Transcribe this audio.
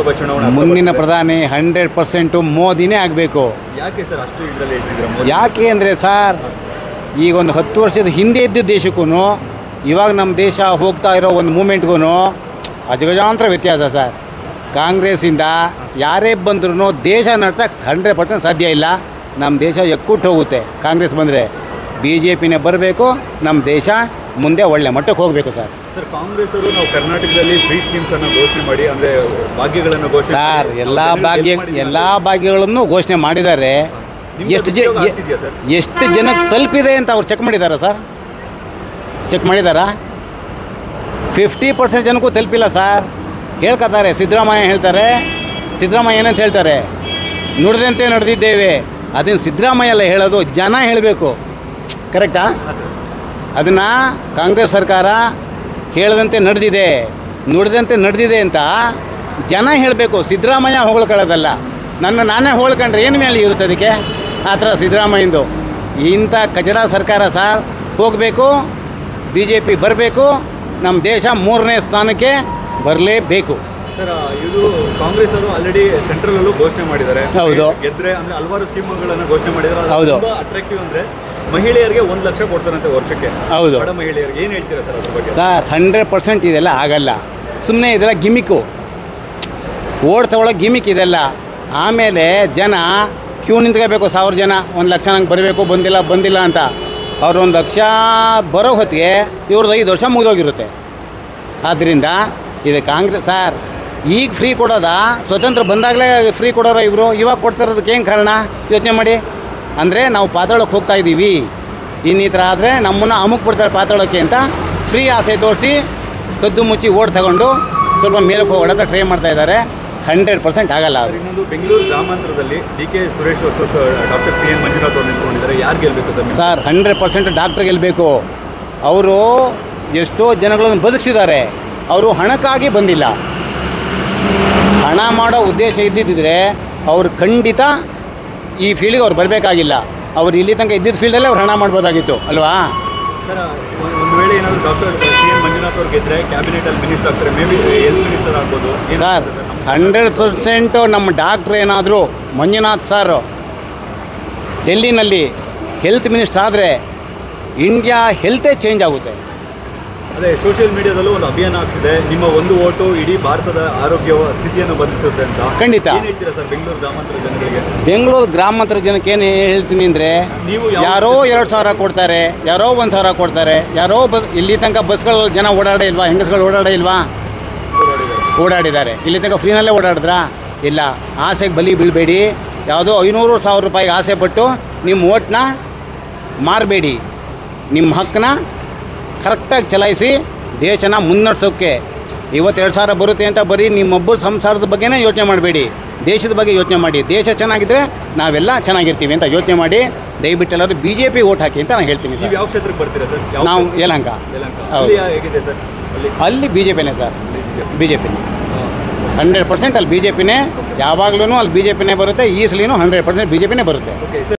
ಲೋಕಸಭಾ ಚುನಾವಣೆ ಹತ್ರ ಮುಂದಿನ ಬರ್ತಿದೆ. ಪ್ರಧಾನಿ ಹಂಡ್ರೆಡ್ ಪರ್ಸೆಂಟು ಮೋದಿನೇ ಆಗಬೇಕು ಯಾಕೆ ಸರ್ ಅಷ್ಟು ಇದರಲ್ಲಿ ಹೇಳ್ತಿದ್ದೀರಾ ಮೋದಿ? ಯಾಕೆ ಅಂದರೆ ಸರ್ ಈಗ ಒಂದು ಹತ್ತು ವರ್ಷದ ಹಿಂದೆ ಇದ್ದ ದೇಶಕ್ಕೂ ಇವಾಗ ನಮ್ಮ ದೇಶ ಹೋಗ್ತಾ ಇರೋ ಒಂದು ಮೂಮೆಂಟ್ಗೂ ಅಜಗಜಾಂತರ ವ್ಯತ್ಯಾಸ ಸರ್ ಕಾಂಗ್ರೆಸ್ಸಿಂದ ಯಾರೇ ಬಂದ್ರೂ ದೇಶ ನಡ್ಸಕ್ಕೆ ಹಂಡ್ರೆಡ್ ಪರ್ಸೆಂಟ್ ಸಾಧ್ಯ ಇಲ್ಲ ನಮ್ಮ ದೇಶ ಎಕ್ಕುಟ್ಟು ಹೋಗುತ್ತೆ ಕಾಂಗ್ರೆಸ್ ಬಂದರೆ ಬಿ ಜೆ ಪಿನೇ ಬರಬೇಕು ನಮ್ಮ ದೇಶ ಮುಂದೆ ಒಳ್ಳೆ ಮಟ್ಟಕ್ಕೆ ಹೋಗಬೇಕು ಸರ್ ಸರ್ ಕಾಂಗ್ರೆಸ್ ಅವರು ನಾವು ಕರ್ನಾಟಕದಲ್ಲಿ ಫ್ರೀ ಸ್ಕೀಮ್ಸ್ ಅನ್ನು ಘೋಷಣೆ ಮಾಡಿ ಅಂದ್ರೆ ಭಾಗ್ಯಗಳನ್ನು ಘೋಷಣೆ ಸರ್ ಮಾಡಿ ಎಲ್ಲ ನಾವು ಜನರಿಗೆ ಭಾಗ್ಯ help ಮಾಡಿದ್ದೀವಿ. ಎಲ್ಲ ಭಾಗ್ಯಗಳನ್ನು ಘೋಷಣೆ ಮಾಡಿದ್ದಾರೆ ನಿಮ್ಗೆ ಎಷ್ಟು ಜ ಉಪಯೋಗ ಎ- ಆಗ್ತಿದ್ಯಾ ಸರ್? ಎಷ್ಟು ಜನಕ್ಕೆ ತಲುಪಿದೆ ಅಂತ ಅವ್ರು ಚೆಕ್ ಮಾಡಿದ್ದಾರಾ ಸರ್ ಚೆಕ್ ಮಾಡಿದ್ದಾರಾ ಫಿಫ್ಟಿ ಪರ್ಸೆಂಟ್ ಜನಕ್ಕೂ ತಲುಪಿಲ್ಲ ಸರ್ ಹೇಳ್ಕೊತಾರೆ ಸಿದ್ದರಾಮಯ್ಯ ಹೇಳ್ತಾರೆ ಸಿದ್ದರಾಮಯ್ಯ ಏನಂತ ಹೇಳ್ತಾರೆ ನುಡಿದಂತೆ ನಡೆದಿದ್ದೇವೆ ಅದನ್ನು ಸಿದ್ದರಾಮಯ್ಯ ಎಲ್ಲ ಹೇಳೋದು ಜನ ಹೇಳಬೇಕು ಕರೆಕ್ಟಾ ಅದನ್ನು ಕಾಂಗ್ರೆಸ್ ಸರ್ಕಾರ ಹೇಳದಂತೆ ನಡೆದಿದೆ ನುಡಿದಂತೆ ನಡೆದಿದೆ ಅಂತ ಜನ ಹೇಳಬೇಕು ಸಿದ್ದರಾಮಯ್ಯ ಹೊಗಳ್ಕೊಳ್ಳೋದಲ್ಲ ನನ್ನ ನಾನೇ ಹೊಗಳ್ಕೊಂಡ್ರೆ ಏನು ಮೇಲೆ ಇರುತ್ತೆ ಅದಕ್ಕೆ ಆ ಥರ ಸಿದ್ದರಾಮಯ್ಯಂದು ಇಂಥ ಕಚಡ ಸರ್ಕಾರ ಸರ್ ಹೋಗಬೇಕು ಬಿ ಜೆ ಪಿ ಬರಬೇಕು ನಮ್ಮ ದೇಶ ಮೂರನೇ ಸ್ಥಾನಕ್ಕೆ ಬರಲೇಬೇಕು ಸರ್ ಇದು ಕಾಂಗ್ರೆಸ್ ಅವರು ಆಲ್ರೆಡಿ ಸೆಂಟ್ರಲ್ ಅಲ್ಲೂ ಘೋಷಣೆ ಮಾಡಿದ್ದಾರೆ ಹೌದು. ಗೆದ್ರೆ ಅಂದ್ರೆ ಹಲವಾರು ಸ್ಕೀಮ್ಗಳನ್ನು ಘೋಷಣೆ ಮಾಡಿದ್ದಾರೆ ಅದು ಹೌದು. ತುಂಬಾ ಅಟ್ರಾಕ್ಟಿವ್ ಅಂದ್ರೆ ಮಹಿಳೆಯರಿಗೆ ಒಂದು ಲಕ್ಷ ಕೊಡ್ತಾರಂತೆ ವರ್ಷಕ್ಕೆ ಹೌದು. ಬಡ ಮಹಿಳೆಯರಿಗೆ ಏನು ಹೇಳ್ತೀರಾ ಸರ್ ಅದ್ರ ಬಗ್ಗೆ ಸರ್ ಹಂಡ್ರೆಡ್ ಪರ್ಸೆಂಟ್ ಇದೆಲ್ಲ ಆಗಲ್ಲ ಸುಮ್ಮನೆ ಇದೆಲ್ಲ ಗಿಮಿಕ್ಕು ಓಡ್ ತಗೊಳ್ಳೋ ಗಿಮಿಕ್ ಇದೆಲ್ಲ ಆಮೇಲೆ ಜನ ಕ್ಯೂ ನಿಂತ್ಕೋಬೇಕು ಸಾವಿರ ಜನ ಒಂದು ಲಕ್ಷ ನಂಗೆ ಬರಬೇಕು ಬಂದಿಲ್ಲ ಬಂದಿಲ್ಲ ಅಂತ ಅವ್ರು ಒಂದು ಲಕ್ಷ ಬರೋ ಹೊತ್ತಿಗೆ ಇವ್ರದ್ದು ಐದು ವರ್ಷ ಮುಗಿದೋಗಿರುತ್ತೆ ಆದ್ದರಿಂದ ಇದು ಕಾಂಗ್ರೆಸ್ ಸರ್ ಈಗ ಫ್ರೀ ಕೊಡೋದ ಸ್ವತಂತ್ರ ಬಂದಾಗಲೇ ಫ್ರೀ ಕೊಡೋರ ಇವರು ಇವಾಗ ಕೊಡ್ತಿರೋದಕ್ಕೆ ಏನು ಕಾರಣ ಯೋಚನೆ ಮಾಡಿ ಅಂದರೆ ನಾವು ಪಾತಾಳಕ್ಕೆ ಹೋಗ್ತಾ ಇದ್ದೀವಿ ಇನ್ನು ಈ ಥರ ಆದರೆ ನಮ್ಮನ್ನು ಅಮುಕ್ ಬಿಡ್ತಾರೆ ಪಾತಾಳಕ್ಕೆ ಅಂತ ಫ್ರೀ ಆಸೆ ತೋರಿಸಿ ಕದ್ದು ಮುಚ್ಚಿ ಓಡ್ ತಗೊಂಡು ಸ್ವಲ್ಪ ಮೇಲಕ್ಕೆ ಹೋಗೋಣ ಟ್ರೈ ಮಾಡ್ತಾ ಇದ್ದಾರೆ ಹಂಡ್ರೆಡ್ ಪರ್ಸೆಂಟ್ ಆಗಲ್ಲ ಸರ್ ಅದು ಇನ್ನೊಂದು ಬೆಂಗಳೂರು ಗ್ರಾಮಾಂತರದಲ್ಲಿ D K Suresh versus doctor C N Manjunath ಅವರು ನಿಂತ್ಕೊಂಡಿದ್ದಾರೆ ಯಾರು ಗೆಲ್ಬೇಕು ಸರ್ ನೀವು? ಸರ್ ಹಂಡ್ರೆಡ್ ಪರ್ಸೆಂಟ್ ಡಾಕ್ಟ್ರ್ ಗೆಲ್ಲಬೇಕು ಅವರು ಎಷ್ಟೋ ಜನಗಳನ್ನು ಬದುಕಿಸಿದ್ದಾರೆ ಅವರು ಹಣಕ್ಕಾಗಿ ಬಂದಿಲ್ಲ ಹಣ ಮಾಡೋ ಉದ್ದೇಶ ಇದ್ದಿದ್ದರೆ ಅವ್ರು ಖಂಡಿತ ಈ ಫೀಲ್ಡ್ಗೆ ಅವ್ರು ಬರಬೇಕಾಗಿಲ್ಲ ಅವ್ರು ಇಲ್ಲಿ ತನಕ ಇದ್ದಿದ್ದ ಫೀಲ್ಡಲ್ಲೇ ಅವ್ರು ಹಣ ಮಾಡ್ಬೋದಾಗಿತ್ತು ಅಲ್ವಾ ಸರ್ ಒಂದು ಒಂದು ವೇಳೆ ಏನಾದರೂ ಡಾಕ್ಟರ್ ಸಿ ಎನ್ ಮಂಜುನಾಥ್ ಅವ್ರು ಗೆದ್ರೆ ಕ್ಯಾಬಿನೆಟ್ ಅಲ್ಲಿ ಮಿನಿಸ್ಟರ್ ಆಗ್ತಾರೆ ಮೇ ಬಿ ಹೆಲ್ತ್ ಮಿನಿಸ್ಟರ್ ಆಗ್ಬೋದು ಏನ್ ಸರ್ ಅನ್ಸುತ್ತೆ ನಮ್ಮ- ಹಂಡ್ರೆಡ್ ಪರ್ಸೆಂಟು ನಮ್ಮ ಡಾಕ್ಟ್ರ್ ಏನಾದರೂ ಮಂಜುನಾಥ್ ಸರ್ ಡೆಲ್ಲಿನಲ್ಲಿ ಹೆಲ್ತ್ ಮಿನಿಸ್ಟರ್ ಆದರೆ ಇಂಡಿಯಾ ಹೆಲ್ತೇ ಚೇಂಜ್ ಆಗುತ್ತೆ ಅದೇ ಸೋಷಿಯಲ್ ಮೀಡಿಯಾದಲ್ಲೂ ಒಂದು ಅಭಿಯಾನ ಆಗ್ತಿದೆ ನಿಮ್ಮ ಒಂದು ಓಟು ಇಡೀ ಭಾರತದ ಆರೋಗ್ಯ ಸ್ಥಿತಿಯನ್ನು ಬದಲಿಸುತ್ತೆ ಅಂತ ಖಂಡಿತ. ಏನ್ ಹೇಳ್ತೀರಾ ಸರ್ ಬೆಂಗಳೂರು ಗ್ರಾಮಾಂತರ ಜನಗಳಿಗೆ ಬೆಂಗಳೂರು ಗ್ರಾಮಾಂತರ ಜನಕ್ಕೆ ಏನು ಹೇಳ್ತೀನಿ ಅಂದರೆ ನೀವು ಯಾವ- ಯಾರೋ ಎರಡು ಸಾವಿರ ಕೊಡ್ತಾರೆ ಯಾರೋ ಒಂದು ಸಾವಿರ ಕೊಡ್ತಾರೆ ಯಾರೋ ಬಸ್ ಇಲ್ಲಿ ತನಕ ಬಸ್ಗಳು ಜನ ಓಡಾಡೇ ಇಲ್ವಾ ಹೆಂಗಸ್ಗಳು ಓಡಾಡೇ ಇಲ್ವಾ ಓಡಾಡಿದ್ದಾರೆ ಇಲ್ಲಿ ತನಕ ಫ್ರೀನಲ್ಲೇ ಓಡಾಡಿದ್ರಾ ಇಲ್ಲ ಆಸೆಗೆ ಬಲಿ ಬೀಳಬೇಡಿ ಯಾವುದೋ ಐನೂರು ಸಾವಿರ ರೂಪಾಯಿಗೆ ಆಸೆ ಪಟ್ಟು ನಿಮ್ಮ ಓಟ್ನ ಮಾರಬೇಡಿ ನಿಮ್ಮ ಹಕ್ಕನ್ನ ಕರೆಕ್ಟಾಗಿ ಚಲಾಯಿಸಿ ದೇಶನ ಮುನ್ನಡೆಸೋಕ್ಕೆ ಇವತ್ತೆರಡು ಸಾವಿರ ಬರುತ್ತೆ ಅಂತ ಬರೀ ನಿಮ್ಮೊಬ್ಬರ ಸಂಸಾರದ ಬಗ್ಗೆನೇ ಯೋಚನೆ ಮಾಡಬೇಡಿ ದೇಶದ ಬಗ್ಗೆ ಯೋಚನೆ ಮಾಡಿ ದೇಶ ಚೆನ್ನಾಗಿದ್ದರೆ ನಾವೆಲ್ಲ ಚೆನ್ನಾಗಿರ್ತೀವಿ ಅಂತ ಯೋಚನೆ ಮಾಡಿ ದಯವಿಟ್ಟು ಎಲ್ಲರೂ ಬಿ ಜೆ ಪಿ ಓಟ್ ಹಾಕಿ ಅಂತ ನಾನು ಹೇಳ್ತೀನಿ ನೀವು ಸರ್ ಯಾವ ಕ್ಷೇತ್ರಕ್ಕೆ ಬರ್ತೀರಾ ಸರ್ ಯಾವ ನಾವು ಯಲಹಂಕ ಯಲಹಂಕ. ಹೌದು. ಅಲ್ಲಿ ಯಾ- ಹೇಗಿದೆ ಸರ್ ಅಲ್ಲಿ ಅಲ್ಲಿ ಬಿ ಜೆ ಪಿನೇ ಸರ್ ಅಲ್ಲಿ ಬಿ ಜೆ ಪಿನೇ ಹಾ. ಹಂಡ್ರೆಡ್ ಪರ್ಸೆಂಟ್ ಅಲ್ಲಿ ಬಿ ಜೆ ಪಿನೇ ಯಾವಾಗಲೂ ಅಲ್ಲಿ ಬಿ ಜೆ ಪಿನೇ ಬರುತ್ತೆ ಈ ಸಲಿನೂ ಹಂಡ್ರೆಡ್ ಪರ್ಸೆಂಟ್ ಬಿ ಜೆ ಪಿನೇ ಬರುತ್ತೆ ಓಕೆ ಸರ್